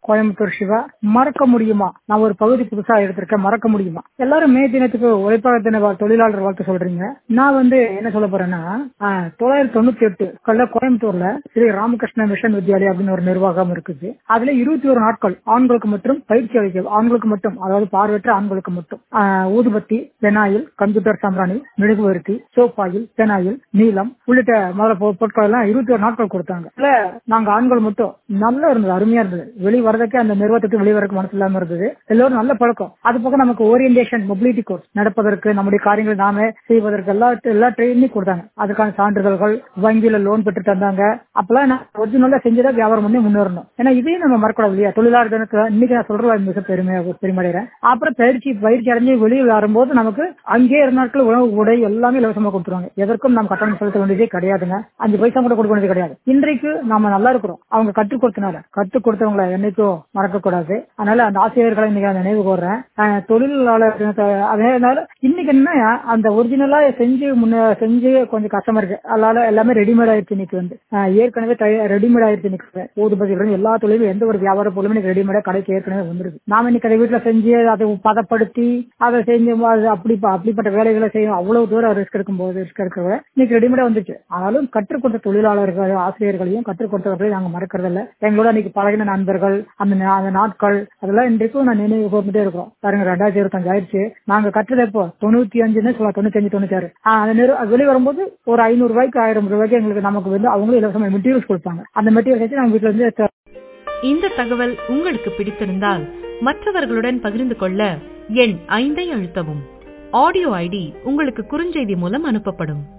கோயம்புத்தூர் சிவா மறக்க முடியுமா நான் ஒரு பகுதி புதுசா எடுத்திருக்கேன் மறக்க முடியுமா எல்லாரும் மே தினத்துக்கு உழைப்பாளர் தின வாழ்- தொழிலாளர் வாழ்த்து சொல்றீங்க நான் வந்து என்ன சொல்ல போறேன்னா ஆஹ், தொள்ளாயிரத்தி தொண்ணூத்தி எட்டு கல்ல கோயம்புத்தூர்ல ஸ்ரீ ராமகிருஷ்ண மிஷன் வித்யாலயா அப்படின்னு ஒரு நிர்வாகம் இருக்குது அதுல இருபத்தி ஒரு நாட்கள் ஆண்களுக்கு மட்டும் பயிற்சி அளிக்க ஆண்களுக்கு மட்டும் அதாவது பார்வையற்ற ஆண்களுக்கு மட்டும் ஆஹ், ஊதுபத்தி பெனாயில் கம்ப்யூட்டர் சாம்பிராணி மெழுகுவர்த்தி சோப்பாயில் பெனாயில் நீலம் உள்ளிட்ட முதல்ல பொ- பொருட்கள் எல்லாம் இருபத்தி ஒரு நாட்கள் கொடுத்தாங்க இதுல நாங்க ஆண்கள் மட்டும் நல்லா இருந்தது அருமையா இருந்தது வெளி வரதுக்கு அந்த நிறுவனத்துக்கு வெளியே வரக்கு மனசு இல்லாம இருந்தது எல்லோரும் நல்ல பழக்கம் அது போக நமக்கு ஓரியன்டேஷன் மொபிலிட்டி கோர்ஸ் நடப்பதற்கு நம்முடைய காரியங்களை நாமே செய்வதற்கு எல்லா எல்லா ட்ரைனிங் கொடுத்தாங்க அதுக்கான சான்றிதழ்கள் வங்கியில லோன் பெற்று தந்தாங்க அப்பெல்லாம் நான் ஒரிஜினலா செஞ்சதா வியாபாரம் பண்ணி முன்னேறணும் ஏன்னா இதையும் நம்ம மறக்கூடாது இல்லையா தொழிலாளர் தினத்துல இன்னைக்கு நான் சொல்றது மிக பெருமையா பெருமடைகிறேன் அப்புறம் பயிற்சி பயிற்சி அடைஞ்சு வெளியே வரும்போது நமக்கு அங்கேயே இரு நாட்கள் உணவு உடை எல்லாமே இலவசமா கொடுத்துருவாங்க எதற்கும் நாம் கட்டணம் செலுத்த வேண்டியதே கிடையாதுங்க அஞ்சு பைசா கூட கொடுக்க வேண்டியது கிடையாது இன்றைக்கு நாம நல்லா இருக்கிறோம் அவங்க கற்றுக் கொடுத்தனால கற்றுக் கொடுத்தவங்களை என்னைக்கும் மறக்க கூடாது அதனால அந்த ஆசிரியர்களை இன்னைக்கு நான் நினைவு கூறேன் அஹ் தொழிலாளர் தினத்தை அதனால இன்னைக்கு என்ன அந்த ஒரிஜினலா செஞ்சு முன்ன செஞ்சு கொஞ்சம் கஷ்டமா இருக்கு அதனால எல்லாமே ரெடிமேட் ஆயிடுச்சு இன்னைக்கு வந்து அஹ் ஏற்கனவே ரெடிமேட் ஆயிடுச்சு இன்னைக்கு ஊதுபதி இருந்து எல்லா தொழிலும் எந்த ஒரு வியாபார பொருளுமே இன்னைக்கு ரெடிமேடா கடைக்கு ஏற்கனவே வந்துருது நாம இன்னைக்கு அதை வீட்டுல செஞ்சு அதை பதப்படுத்தி அதை செஞ்சு அது அப்படி அப்படிப்பட்ட வேலைகளை செய்யும் அவ்வளவு தூரம் ரிஸ்க் எடுக்கும்போது ரிஸ்க் எடுக்கிறத இன்னைக்கு ரெடிமேடா வந்துச்சு ஆனாலும் கற்றுக் கொடுத்த தொழிலாளர்கள் ஆசிரியர்களையும் கற்றுக் கொடுத்தவர்களையும் நாங்க மறக்கிறது இல்ல எங்களோட இன்னைக்கு பழகின நண்பர்கள் அந்த நா- அந்த நாட்கள் அதெல்லாம் இன்றைக்கும் நான் நினைவு கூர்ந்துட்டே இருக்கிறோம் பாருங்க ரெண்டாயிரத்தி இருபத்தஞ்சு ஆயிடுச்சு நாங்க கற்றது எப்போ தொண்ணூத்தி அஞ்சுன்னு சொல்லலாம் தொண்ணூத்தி அஞ்சு தொண்ணூத்தி ஆறு ஆஹ் அந்த நிறு அது வெளியே வரும்போது ஒரு ஐநூறு ரூபாய்க்கு ஆயிரம் ரூபாய்க்கு எங்களுக்கு நமக்கு வந்து அவங்களும் இலவசமா மெட்டீரியல்ஸ் கொடுப்பாங்க அந்த மெட்டீரியல் வச்சு நாங்க வீட்டுல இருந்து த- இந்த தகவல் உங்களுக்கு பிடித்திருந்தால் மற்றவர்களுடன் பகிர்ந்து கொள்ள எண் ஐந்தை அழுத்தவும் ஆடியோ ஐடி உங்களுக்கு குறுஞ்செய்தி மூலம் அனுப்பப்படும்